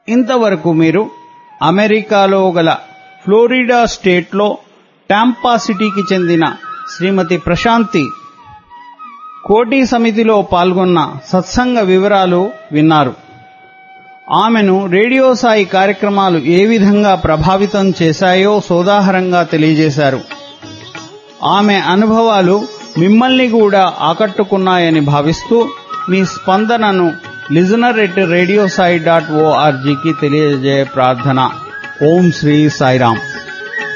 ఇంతవరకు మీరు అమెరికాలో గల ఫ్లోరిడా స్టేట్లో టాంపా సిటీకి చెందిన శ్రీమతి ప్రశాంతి కోటి సమితిలో పాల్గొన్న సత్సంగ వివరాలు విన్నారు ఆమెను రేడియో సాయి కార్యక్రమాలు ఏ విధంగా ప్రభావితం చేశాయో సోదాహరంగా తెలియజేశారు ఆమె అనుభవాలు మిమ్మల్ని కూడా ఆకట్టుకున్నాయని భావిస్తూ మీ స్పందనను listener at radio Sai dot ఓఆర్జీకి తెలియజేయ ప్రార్థన ఓం శ్రీ సాయిరాం